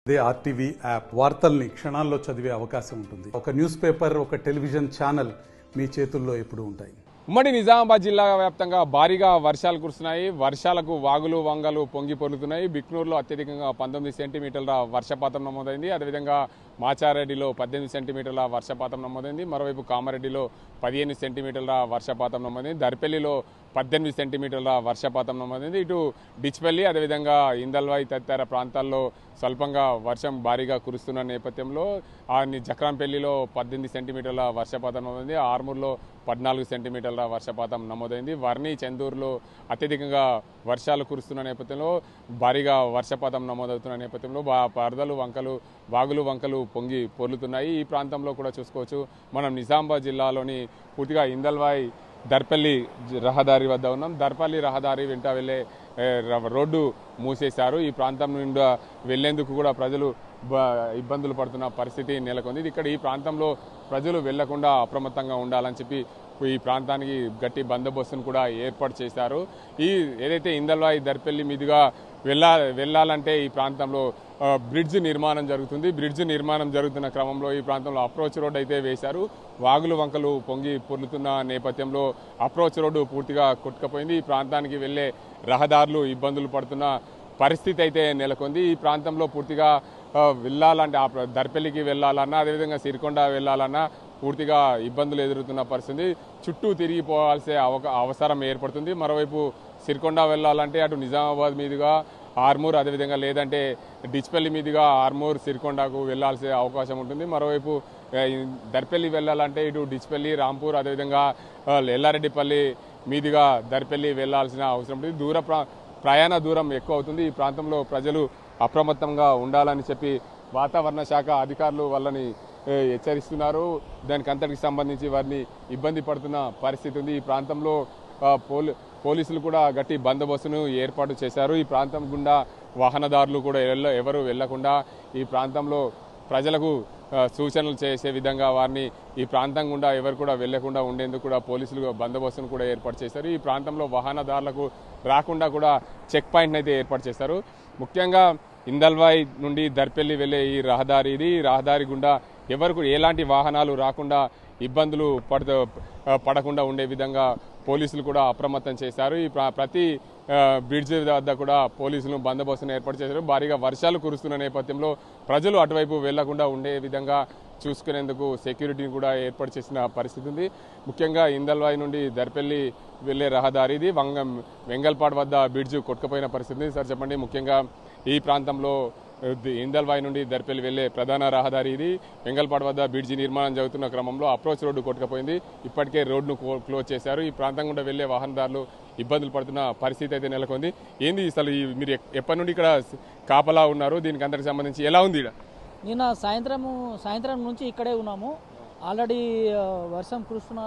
They RTV app వార్తల్ని క్షణాల్లో చదివే అవకాశం ఉంటుంది ఒక న్యూస్ పేపర్ ఒక టెలివిజన్ ఛానల్ మీ చేతుల్లో ఎప్పుడూ ఉంటాయి ఉమ్మడి నిజామాబాద్ జిల్లా వ్యాప్తంగా భారీగా వర్షాలు కురుస్తున్నాయి వర్షాలకు వాగులు వంగలు పొంగి పొరులుతున్నాయి బిక్నూరులో అత్యధికంగా పంతొమ్మిది సెంటీమీటర్ల వర్షపాతం నమోదైంది అదేవిధంగా మాచారెడ్డిలో పద్దెనిమిది సెంటీమీటర్ల వర్షపాతం నమోదైంది మరోవైపు కామారెడ్డిలో పదిహేను సెంటీమీటర్ల వర్షపాతం నమోదైంది దర్పల్లిలో పద్దెనిమిది సెంటీమీటర్ల వర్షపాతం నమోదైంది ఇటు డిచ్పల్లి అదేవిధంగా ఇందల్వాయి తదితర ప్రాంతాల్లో స్వల్పంగా వర్షం భారీగా కురుస్తున్న నేపథ్యంలో ఆ ని- జక్రాంపల్లిలో పద్దెనిమిది సెంటీమీటర్ల వర్షపాతం నమోదైంది ఆర్మూర్లో పద్నాలుగు సెంటీమీటర్ల వర్షపాతం నమోదైంది వర్ణి చందూరులో అత్యధికంగా వర్షాలు కురుస్తున్న నేపథ్యంలో భారీగా వర్షపాతం నమోదవుతున్న నేపథ్యంలో బా- పరదలు వంకలు వాగులు వంకలు పొంగి పొర్లుతున్నాయి ఈ ప్రాంతంలో కూడా చూసుకోవచ్చు మనం నిజామాబాద్ జిల్లాలోని పూర్తిగా ఇందల్వాయి దర్పల్లి జ- రహదారి వద్ద ఉన్నాం దర్పల్లి రహదారి వెంట వెళ్ళే ఏ, ర- రోడ్డు మూసేశారు ఈ ప్రాంతం నుండి వెళ్లేందుకు కూడా ప్రజలు బ- ఇబ్బందులు పడుతున్న పరిస్థితి నెలకొంది ఇక్కడ ఈ ప్రాంతంలో ప్రజలు వెళ్లకుండా అప్రమత్తంగా ఉండాలని చెప్పి ఈ ప్రాంతానికి గట్టి బందోబస్తును కూడా ఏర్పాటు చేశారు ఈ ఏదైతే ఇందల్వాయి దర్పల్లి మీదుగా వెళ్ళా వెళ్ళాలంటే ఈ ప్రాంతంలో ఆ, బ్రిడ్జ్ నిర్మాణం జరుగుతుంది బ్రిడ్జ్ నిర్మాణం జరుగుతున్న క్రమంలో ఈ ప్రాంతంలో అప్రోచ్ రోడ్ అయితే వేశారు వాగులు వంకలు పొంగి పొర్లుతున్న నేపథ్యంలో అప్రోచ్ రోడ్డు పూర్తిగా కొట్టుకపోయింది ఈ ప్రాంతానికి వెళ్లే రహదారులు ఇబ్బందులు పడుతున్న పరిస్థితి అయితే నెలకొంది ఈ ప్రాంతంలో పూర్తిగా ఆ, వెళ్ళాలంటే ఆ ప్ర- దర్పల్లికి వెళ్ళాలన్నా అదేవిధంగా సిరికొండ వెళ్ళాలన్నా పూర్తిగా ఇబ్బందులు ఎదురుతున్న పరిస్థితి చుట్టూ తిరిగిపోవాల్సే అవక అవసరం ఏర్పడుతుంది మరోవైపు సిరికొండ వెళ్ళాలంటే అటు నిజామాబాద్ మీదుగా ఆర్మూర్ అదేవిధంగా లేదంటే డిచ్పల్లి మీదుగా ఆర్మూర్ సిరికొండకు వెళ్లాల్సే అవకాశం ఉంటుంది మరోవైపు ఆ, ఈ దర్పల్లి వెళ్ళాలంటే ఇటు డిచ్పల్లి రాంపూర్ అదేవిధంగా ఆ, ఎల్లారెడ్డిపల్లి మీదుగా దర్పల్లి వెళ్లాల్సిన అవసరం ఉంటుంది దూర ప్రా- ప్రయాణ దూరం ఎక్కువ అవుతుంది ఈ ప్రాంతంలో ప్రజలు అప్రమత్తంగా ఉండాలని చెప్పి వాతావరణ శాఖ అధికారులు వాళ్ళని ఏ, హెచ్చరిస్తున్నారు దానికి అంతటికి సంబంధించి వారిని ఇబ్బంది పడుతున్న పరిస్థితి ఉంది ఈ ప్రాంతంలో ఆ, పోలీ పోలీసులు కూడా గట్టి బందోబస్తును ఏర్పాటు చేశారు ఈ ప్రాంతం గుండా వాహనదారులు కూడా ఎల్ల- ఎవరు వెళ్లకుండా ఈ ప్రాంతంలో ప్రజలకు ఆ, సూచనలు చేసే విధంగా వారిని ఈ ప్రాంతం గుండా ఎవరు కూడా వెళ్లకుండా ఉండేందుకు కూడా పోలీసులు బందోబస్తును కూడా ఏర్పాటు చేశారు ఈ ప్రాంతంలో వాహనదారులకు రాకుండా కూడా చెక్ పాయింట్ అయితే ఏర్పాటు చేశారు ముఖ్యంగా ఇందల్వాయి నుండి దర్పెల్లి వెళ్లే ఈ రహదారి ఇది ఈ రహదారి గుండా ఎవరు కూడా ఎలాంటి వాహనాలు రాకుండా ఇబ్బందులు పడ పడకుండా ఉండే విధంగా పోలీసులు కూడా అప్రమత్తం చేశారు ఈ ప్ర- ప్రతి ఆ, బ్రిడ్జ్ వద్ద కూడా పోలీసులు బందోబస్తును ఏర్పాటు చేశారు భారీగా వర్షాలు కురుస్తున్న నేపథ్యంలో ప్రజలు అటువైపు వెళ్లకుండా ఉండే విధంగా చూసుకునేందుకు సెక్యూరిటీని కూడా ఏర్పాటు చేసిన పరిస్థితి ఉంది ముఖ్యంగా ఇందల్వాయి నుండి దర్పల్లి వెళ్లే రహదారి ఇది వంగం వెంగల్పాడు వద్ద బ్రిడ్జ్ కొట్టుకుపోయిన పరిస్థితి ఉంది సార్ చెప్పండి ముఖ్యంగా ఈ ప్రాంతంలో ది- ఇందల్వాయి నుండి దర్పల్లి వెళ్లే ప్రధాన రహదారి ఇది వెంగల్పాడు వద్ద బ్రిడ్జి నిర్మాణం జరుగుతున్న క్రమంలో అప్రోచ్ రోడ్డు కొట్టుకుపోయింది ఇప్పటికే రోడ్డును క్లో- క్లోజ్ చేశారు ఈ ప్రాంతం గుండా వెళ్లే వాహనదారులు ఇబ్బందులు పడుతున్న పరిస్థితి అయితే నెలకొంది ఏంది అసలు ఈ మీరు ఎక్- ఎప్పటి నుండి ఇక్కడ కాపలా ఉన్నారు దీనికి అందరికి సంబంధించి ఎలా ఉంది ఈడ? నిన్న సాయంత్రం సాయంత్రం నుంచి ఇక్కడే ఉన్నాము ఆల్రెడీ ఆ, వర్షం కురుస్తున్న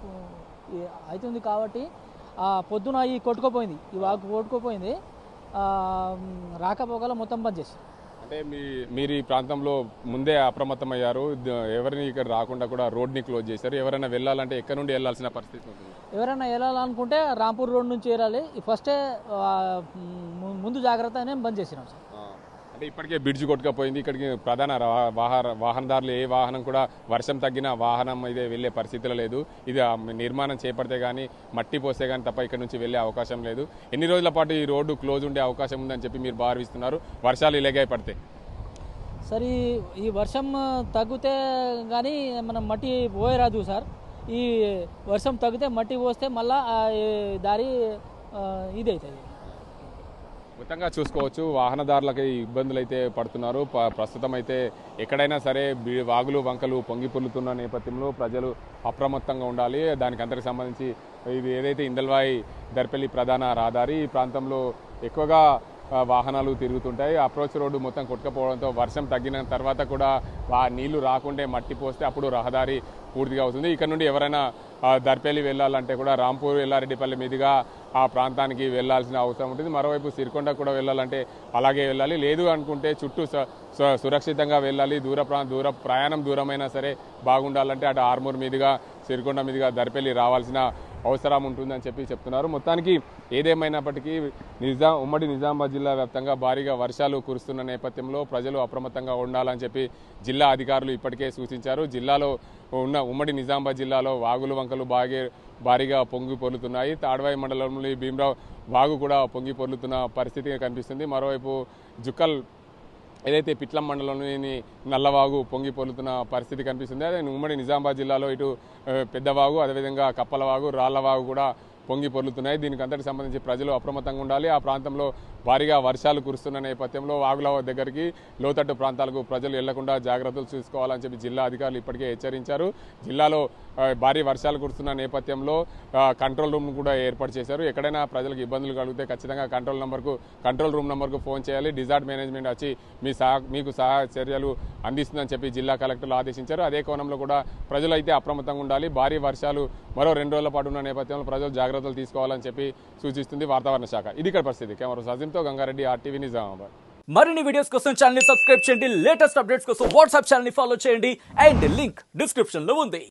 ఈ- అవుతుంది కాబట్టి ఆ, పొద్దున ఈ కొట్టుకుపోయింది ఈ వాకు కొట్టుకుపోయింది ఆ, రాకపోగల మొత్తం బంద్ చేసి అంటే మీ మీరు ఈ ప్రాంతంలో ముందే అప్రమత్తమయ్యారు ద- ఎవరిని ఇక్కడ రాకుండా కూడా రోడ్ని క్లోజ్ చేశారు ఎవరైనా వెళ్ళాలంటే ఎక్కడ నుండి వెళ్ళాల్సిన పరిస్థితి ఉంటుంది ఎవరైనా వెళ్ళాలనుకుంటే రాంపూర్ రోడ్ నుంచి వెళ్ళాలి ఈ ఫస్టే ఆ, ము- ముందు జాగ్రత్త అని బంద్ చేసినాం సార్ ఆ, అంటే ఇప్పటికే బ్రిడ్జ్ కొట్టుకపోయింది ఇక్కడికి ప్రధాన రా- వాహన వాహనదారులు ఏ వాహనం కూడా వర్షం తగ్గిన వాహనం అయితే వెళ్ళే పరిస్థితిలో లేదు ఇది ఆ నిర్మాణం చేపడితే కానీ మట్టి పోస్తే కానీ తప్ప ఇక్కడ నుంచి వెళ్ళే అవకాశం లేదు ఎన్ని రోజుల పాటు ఈ రోడ్డు క్లోజ్ ఉండే అవకాశం ఉందని చెప్పి మీరు భావిస్తున్నారు వర్షాలు ఇలాగే పడితే సరే ఈ- ఈ వర్షం తగ్గితే కానీ మనం మట్టి పోయరాదు సార్ ఈ వర్షం తగ్గితే మట్టి పోస్తే మళ్ళా ఆ ఈ దారి ఆ, ఇది అవుతుంది మొత్తంగా చూసుకోవచ్చు వాహనదారులకి ఇబ్బందులు అయితే పడుతున్నారు ప- ప్రస్తుతం అయితే ఎక్కడైనా సరే బి- వాగులు వంకలు పొంగి పొల్లుతున్న నేపథ్యంలో ప్రజలు అప్రమత్తంగా ఉండాలి దానికి అందరికి సంబంధించి ఇది ఏదైతే ఇందల్వాయి దర్పల్లి ప్రధాన రహదారి ఈ ప్రాంతంలో ఎక్కువగా ఆ, వాహనాలు తిరుగుతుంటాయి అప్రోచ్ రోడ్డు మొత్తం కొట్టుకపోవడంతో వర్షం తగ్గిన తర్వాత కూడా ఆ నీళ్లు రాకుంటే మట్టి పోస్తే అప్పుడు రహదారి పూర్తిగా అవుతుంది ఇక్కడ నుండి ఎవరైనా ఆ, దర్పల్లి వెళ్ళాలంటే కూడా రాంపూర్ ఎల్లారెడ్డిపల్లి మీదుగా ఆ ప్రాంతానికి వెళ్ళాల్సిన అవసరం ఉంటుంది మరోవైపు సిరికొండ కూడా వెళ్ళాలంటే అలాగే వెళ్ళాలి లేదు అనుకుంటే చుట్టూ స- స- సురక్షితంగా వెళ్ళాలి దూర ప్రా దూర ప్రయాణం దూరమైనా సరే బాగుండాలంటే అటు ఆర్మూర్ మీదుగా సిరికొండ మీదుగా దర్పల్లి రావాల్సిన అవసరం ఉంటుందని చెప్పి చెప్తున్నారు మొత్తానికి ఏదేమైనప్పటికీ నిజాం ఉమ్మడి నిజామాబాద్ జిల్లా వ్యాప్తంగా భారీగా వర్షాలు కురుస్తున్న నేపథ్యంలో ప్రజలు అప్రమత్తంగా ఉండాలని చెప్పి జిల్లా అధికారులు ఇప్పటికే సూచించారు జిల్లాలో ఉన్న ఉమ్మడి నిజామాబాద్ జిల్లాలో వాగులు వంకలు బాగే భారీగా పొంగి పొర్లుతున్నాయి తాడ్వాయి మండలంలో ఈ భీమరావు వాగు కూడా పొంగి పొర్లుతున్న పరిస్థితి కనిపిస్తుంది మరోవైపు జుక్కల్ ఏదైతే పిట్లం మండలంలోని నల్లవాగు పొంగి పొర్లుతున్న పరిస్థితి కనిపిస్తుంది అదే ఉమ్మడి నిజామాబాద్ జిల్లాలో ఇటు ఆ, పెద్దవాగు అదేవిధంగా కప్పలవాగు రాళ్లవాగు కూడా పొంగి పొర్లుతున్నాయి దీనికి అంతటికి సంబంధించి ప్రజలు అప్రమత్తంగా ఉండాలి ఆ ప్రాంతంలో భారీగా వర్షాలు కురుస్తున్న నేపథ్యంలో వాగుల దగ్గరికి లోతట్టు ప్రాంతాలకు ప్రజలు వెళ్లకుండా జాగ్రత్తలు చూసుకోవాలని చెప్పి జిల్లా అధికారులు ఇప్పటికే హెచ్చరించారు జిల్లాలో ఆ, భారీ వర్షాలు కురుస్తున్న నేపథ్యంలో ఆ, కంట్రోల్ రూమ్ కూడా ఏర్పాటు చేశారు ఎక్కడైనా ప్రజలకు ఇబ్బందులు కలిగితే ఖచ్చితంగా కంట్రోల్ నెంబర్కు కంట్రోల్ రూమ్ నెంబర్కు ఫోన్ చేయాలి డిజార్ట్ మేనేజ్మెంట్ వచ్చి మీ సహా మీకు సహాయ చర్యలు అందిస్తుందని చెప్పి జిల్లా కలెక్టర్లు ఆదేశించారు అదే కోణంలో కూడా ప్రజలు అయితే అప్రమత్తంగా ఉండాలి భారీ వర్షాలు మరో రెండు రోజుల పాటు ఉన్న నేపథ్యంలో ప్రజలు జాగ్రత్తలు తీసుకోవాలని చెప్పి సూచిస్తుంది వాతావరణ శాఖ ఇది ఇక్కడ పరిస్థితి కెమెరా సజింతో గంగారెడ్డి ఆర్టీవీ నిజామాబాద్ మరిన్ని వీడియోస్ కోసం ఛానల్ ని సబ్స్క్రైబ్ చేయండి లేటెస్ట్ అప్డేట్స్ కోసం వాట్సాప్ ఛానల్ ని ఫాలో చేయండి అండ్ లింక్ డిస్క్రిప్షన్ లో ఉంది